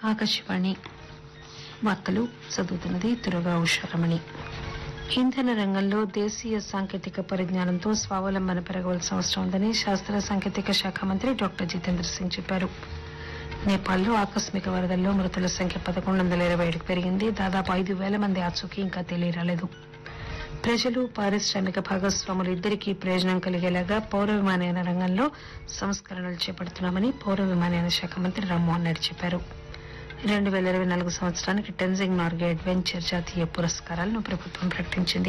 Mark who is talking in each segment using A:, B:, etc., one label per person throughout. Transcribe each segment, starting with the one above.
A: ఆకాశవాణి వార్తలు చదువుతున్నది తురగా ఉషారమణి ఇంధన రంగంలో దేశీయ సాంకేతిక పరిజ్ఞానంతో స్వావలంబన పెరగవలసిన అవసరం ఉందని శాస్త్ర సాంకేతిక శాఖ మంత్రి డాక్టర్ జితేంద్ర సింగ్ చెప్పారు నేపాల్లో ఆకస్మిక వరదల్లో మృతుల సంఖ్య పదకొండు వందల ఇరవై ఏడుకు పెరిగింది దాదాపు ఐదు వేల మంది ఆచూకీ ఇంకా తెలియరాలేదు ప్రజలు పారిశ్రామిక భాగస్వాములు ఇద్దరికీ ప్రయోజనం కలిగేలాగా పౌర విమానయాన రంగంలో సంస్కరణలు చేపడుతున్నామని పౌర విమానయాన శాఖ మంత్రి రామ్మోహన్ నాయుడు చెప్పారు రెండు వేల ఇరవై నాలుగు సంవత్సరానికి టెన్జింగ్ నార్గే అడ్వెంచర్ జాతీయ పురస్కారాలను ప్రభుత్వం ప్రకటించింది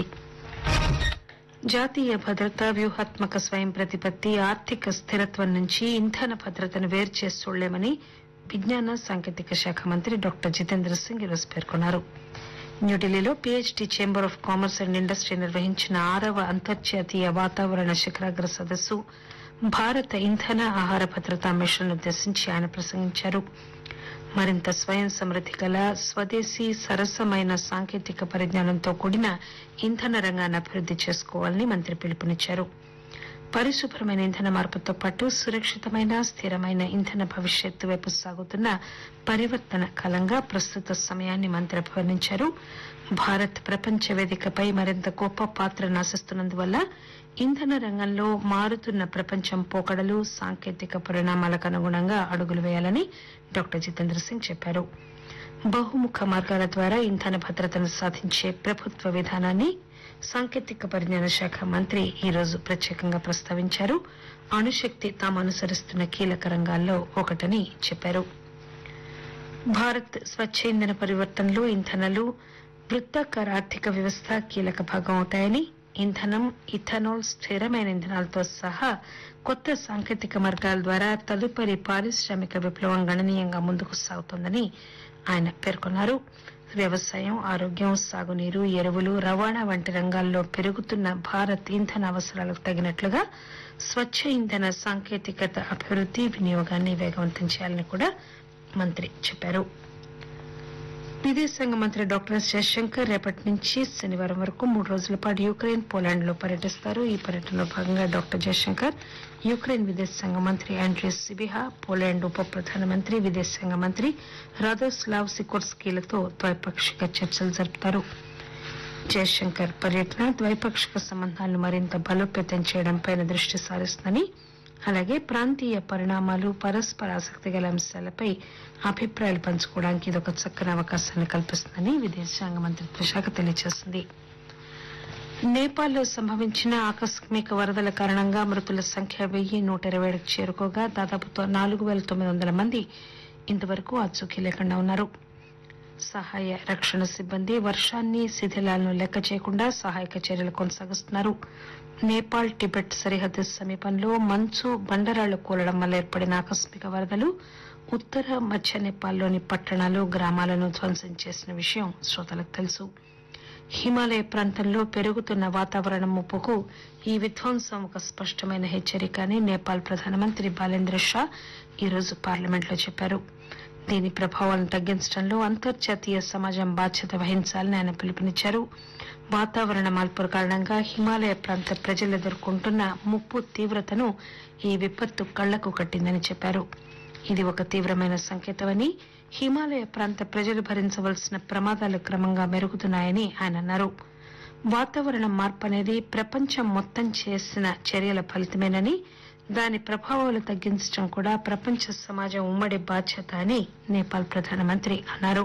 A: జాతీయ భద్రత వ్యూహాత్మక స్వయం ప్రతిపత్తి ఆర్థిక స్థిరత్వం నుంచి ఇంధన భద్రతను వేరు చేసి చూడలేమని విజ్ఞాన సాంకేతిక శాఖ మంత్రి డాక్టర్ జితేంద్ర సింగ్ ఈరోజు పేర్కొన్నారు న్యూఢిల్లీలో PHD chamber of commerce and industry నిర్వహించిన ఆరవ అంతర్జాతీయ వాతావరణ శిఖరాగ్ర సదస్సు భారత ఇంధన ఆహార భద్రతా మిషన్ ఉద్దేశించి ఆయన ప్రసంగించారు మరింత స్వయం సమృద్ది గల స్వదేశీ సరసమైన సాంకేతిక పరిజ్ఞానంతో కూడిన ఇంధన రంగాన్ని అభివృద్ది చేసుకోవాలని మంత్రి పిలుపునిచ్చారు పరిశుభ్రమైన ఇంధన మార్పుతో పాటు సురక్షితమైన స్థిరమైన ఇంధన భవిష్యత్తు వైపు సాగుతున్న పరివర్తన కాలంగా ప్రస్తుత సమయాన్ని మంత్రి అభివర్ణించారు భారత్ ప్రపంచ వేదికపై మరింత గొప్ప పాత్రను ఆశిస్తున్నందువల్ల ఇంధన రంగంలో మారుతున్న ప్రపంచం పోకడలు సాంకేతిక పరిణామాలకు అనుగుణంగా అడుగులు వేయాలని డాక్టర్ జితేంద్ర సింగ్ చెప్పారు బహుముఖ మార్గాల ద్వారా ఇంధన భద్రతను సాధించే ప్రభుత్వ విధానాన్ని సాంకేతిక పరిజ్ఞాన శాఖ మంత్రి ఈ రోజు ప్రత్యేకంగా ప్రస్తావించారు అణుశక్తి తాము అనుసరిస్తున్న కీలక రంగాల్లో ఒకటని చెప్పారు భారత్ స్వచ్ఛ ఇంధన పరివర్తనలో ఇంధనాలు వృత్తాకార ఆర్థిక వ్యవస్థ కీలక భాగం అవుతాయని ఇంధనం ఇథనాల్ స్థిరమైన ఇంధనాలతో సహా కొత్త సాంకేతిక మార్గాల ద్వారా తదుపరి పారిశ్రామిక విప్లవం గణనీయంగా ముందుకు సాగుతోందని ఆయన పేర్కొన్నారు వ్యవసాయం ఆరోగ్యం సాగునీరు ఎరువులు రవాణా వంటి రంగాల్లో పెరుగుతున్న భారత్ ఇంధన అవసరాలకు తగినట్లుగా స్వచ్ఛ ఇంధన సాంకేతికత అభివృద్ది వినియోగాన్ని వేగవంతం చేయాలని కూడా మంత్రి చెప్పారు విదేశాంగ మంత్రి డాక్టర్ ఎస్ జయశంకర్ రేపటి నుంచి శనివారం వరకు మూడు రోజుల పాటు యుక్రెయిన్ పోలాండ్ లో పర్యటిస్తారు ఈ పర్యటనలో భాగంగా డాక్టర్ జయశంకర్ యుక్రెయిన్ విదేశాంగ మంత్రి ఆండ్రీ సిబిహా పోలాండ్ ఉప ప్రధానమంత్రి విదేశాంగ మంత్రి రాదోస్లావ్ సికోర్స్కీలతో ద్వైపాక్షిక చర్చలు జరుపుతారు జయశంకర్ పర్యటన ద్వైపాక్షిక సంబంధాలను మరింత బలోపేతం చేయడంపై దృష్టి సారిస్తుందని అలాగే ప్రాంతీయ పరిణామాలు పరస్పర ఆసక్తి గల అంశాలపై అభిప్రాయాలు పంచుకోవడానికి ఇదొక చక్కని అవకాశాన్ని కల్పిస్తుందని విదేశాంగ మంత్రిత్వ శాఖ తెలియజేసింది నేపాల్లో సంభవించిన ఆకస్మిక వరదల కారణంగా మృతుల సంఖ్య వెయ్యి నూట ఇరవై ఏడుకు చేరుకోగా దాదాపు తొ- నాలుగు వేల తొమ్మిది వందల మంది ఇంతవరకు ఆచూకీ లేకుండా ఉన్నారు సహాయ రక్షణ సిబ్బంది వర్షాన్ని శిథిలాలను లెక్క చేయకుండా సహాయక చర్యలు కొనసాగిస్తున్నారు నేపాల్ టిబెట్ సరిహద్దు సమీపంలో మంచు బండరాళ్లు కూలడం వల్ల ఏర్పడిన ఆకస్మిక వరదలు ఉత్తర మధ్య నేపాల్లోని పట్టణాలు గ్రామాలను ధ్వంసం చేసిన విషయం శ్రోతలకు తెలుసు హిమాలయ ప్రాంతంలో పెరుగుతున్న వాతావరణ ముప్పుకు ఈ విధ్వంసం ఒక స్పష్టమైన హెచ్చరిక అని నేపాల్ ప్రధానమంత్రి బాలేంద్ర షా ఈరోజు పార్లమెంట్లో చెప్పారు దీని ప్రభావాలను తగ్గించడంలో అంతర్జాతీయ సమాజం బాధ్యత వహించాలని ఆయన పిలుపునిచ్చారు వాతావరణ మార్పుల కారణంగా హిమాలయ ప్రాంత ప్రజలు ఎదుర్కొంటున్న ముప్పు తీవ్రతను ఈ విపత్తు కళ్లకు కట్టిందని చెప్పారు ఇది ఒక తీవ్రమైన సంకేతమని హిమాలయ ప్రాంత ప్రజలు భరించవలసిన ప్రమాదాలు క్రమంగా మెరుగుతున్నాయని ఆయన అన్నారు వాతావరణ మార్పు అనేది ప్రపంచం మొత్తం చేసిన చర్యల ఫలితమేనని దాని ప్రభావాలు తగ్గించడం కూడా ప్రపంచ సమాజం ఉమ్మడి బాధ్యత అని నేపాల్ ప్రధానమంత్రి అన్నారు